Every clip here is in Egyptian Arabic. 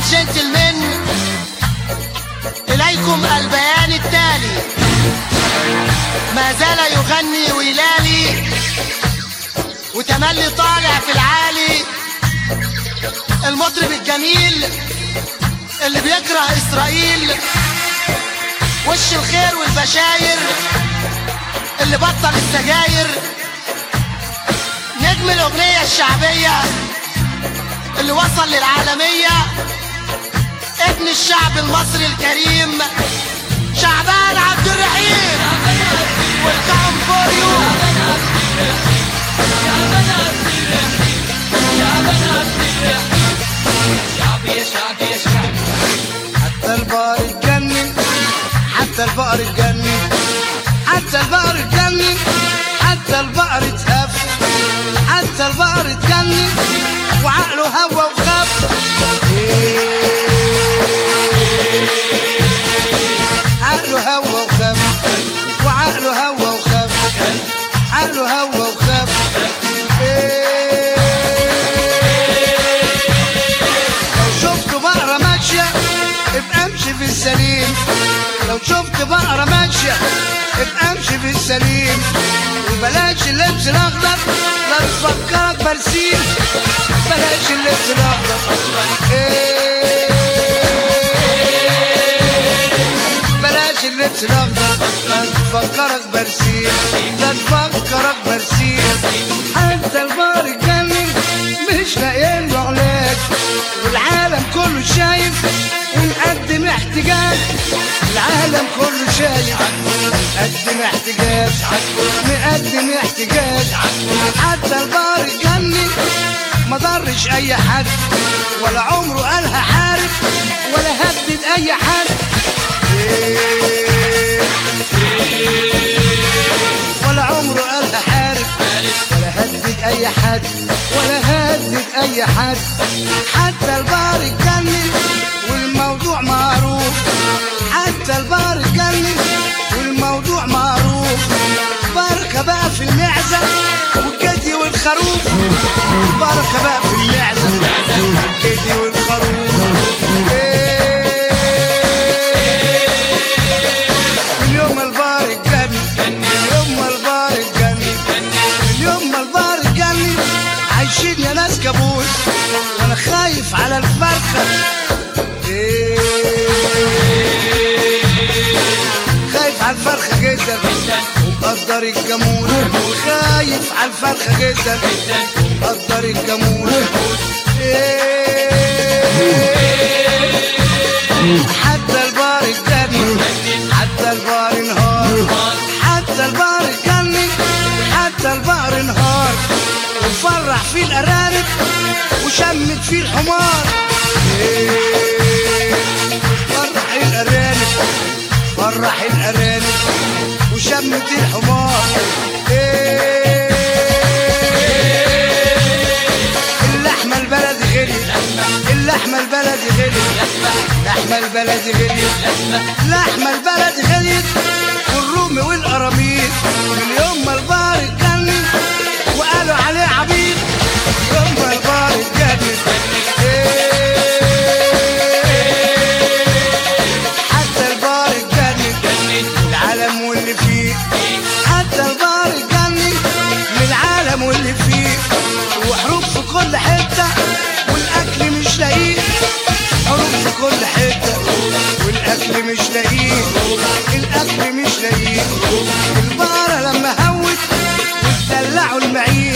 and gentlemen إليكم البيان التالي ما زال يغني ويلالي وتملي طالع في العالي المطرب الجميل اللي بيكره إسرائيل وش الخير والبشاير اللي بطل السجاير نجم الأغنية الشعبية اللي وصل للعالمية ابن الشعب المصري الكريم شعبان عبد الرحيم ويلكم فور يو حتى البقر اتجنن حتى البقر اتجنن حتى البقر اتجنن حتى البقر اتهف حتى البقر اتجنن وعقله هوى وخاف عقله هوى وخاف وعقله هوى وخاف عقله هوى وخاف لو شفت بقرة ماشية ابقى امشي في السليم لو شفت بقرة ماشية ابقى امشي في السليم وبلاش اللبس الاخضر لا تفكرك برسيم بلاش اللبس الاخضر إيه. بلاش اللبس الاخضر لا تفكرك برسيم لا تفكرك برسيم حتى البار اتجنن مش لاقيين له علاج والعالم كله شايف ونقدم احتجاج العالم كله شايف نقدم احتجاج نقدم احتجاج حتى البار اتجنن ما ضرش اي حد ولا عمره قالها حارب ولا هدد اي حد ولا عمره قالها حارب ولا هدد اي حد ولا هدد اي حد حتى البار اتجنن والموضوع معروف حتى البار اتجنن والموضوع معروف بركة بقى في المعزة والجدي والخروف بركة بقى في المعزة والجدي والخروف اليوم البار اتجنن اليوم البار اتجنن اليوم البار اتجنن عايشين يا ناس كابوس وانا خايف على الفرخة إيه. خايف على الفرخة جدا ومقدر الجاموس خايف على الفرخة جدا ومقدر الجاموس إيه. حتى البار اتجنن حتى البار انهار حتى البار اتجنن حتى البار انهار وفرح فيه الارانب وشمت فيه الحمار إيه. فرح الارانب فرح الارانب وشمت الحمار إيه. اللحمه البلدي غلي اللحمه البلدي غلي اللحمه البلدي غلي اللحمه البلدي غليت والرومي والقراميط من يوم ما البار اتجنن وقالوا عليه عبيط يوم ما البار اتجنن حتى البار اتجنن العالم واللي فيه حتى البار اتجنن من العالم واللي فيه وحروب في كل حته والاكل مش لاقيه حروب في كل حته والاكل مش لاقيه الاكل مش لاقيه البقره لما هوت وتدلعوا المعين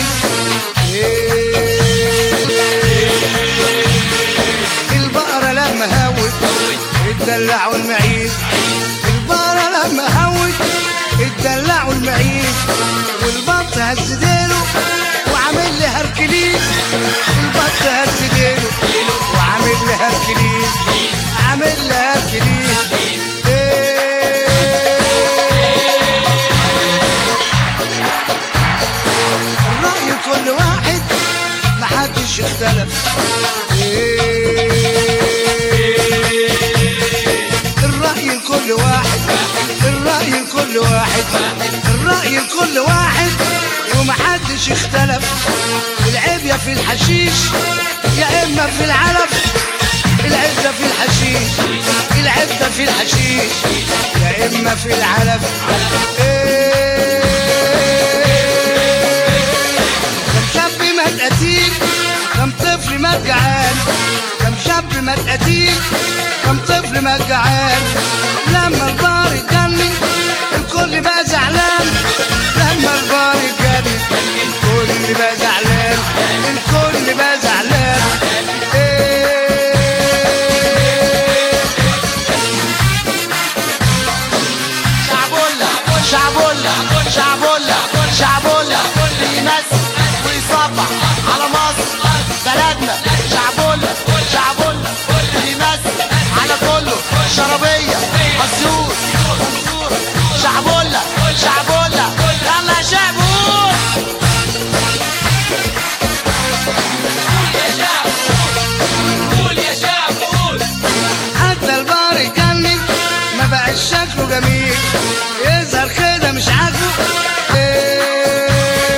البقره لما هوت اتدلعوا المعين البقره لما هوت اتدلعوا المعين والبط هز ديله وعامل لي هركلين البط هز ديله وعامل لي هركلين عامل لي هركلين إيه. الرأي كل واحد محدش اختلف إيه. الرأي لكل واحد الرأي لكل واحد الرأي لكل واحد ومحدش اختلف العيب يا في الحشيش يا إما في العلف العيب في الحشيش يا اما في العلف إيه. كم شاب مات قتيل كم طفل مات جعان كم شاب مات قتيل كم طفل مات جعان لما البار اتجنن الكل بقى زعلان لما البار اتجنن الكل بقى زعلان الكل بقى زعلان إيه. شعبولة شعبولة شعبولة شعبولة بيمثل ويصبح على مصر بلدنا شعبولة شعبولة بيمثل على كله شرابية مسيوس شعبولة شعبولة يلا يا شعب قول قول يا شعب قول حتى البار اتجنن ما بقاش شكله جميل يظهر كده مش عاجبه إيه.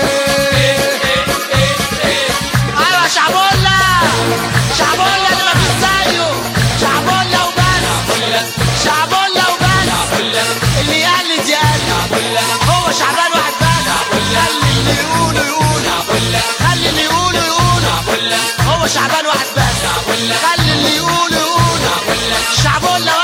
ايوه شعبولة شعبولة اللي مفيش زيه شعبولة وبس شعبولة وبس اللي يقلد يقلد هو شعبان واحد بس خلي اللي يقولوا يقولوا خلي اللي يقولوا يقولوا هو شعبان واحد بس خلي اللي يقولوا يقولوا شعبولة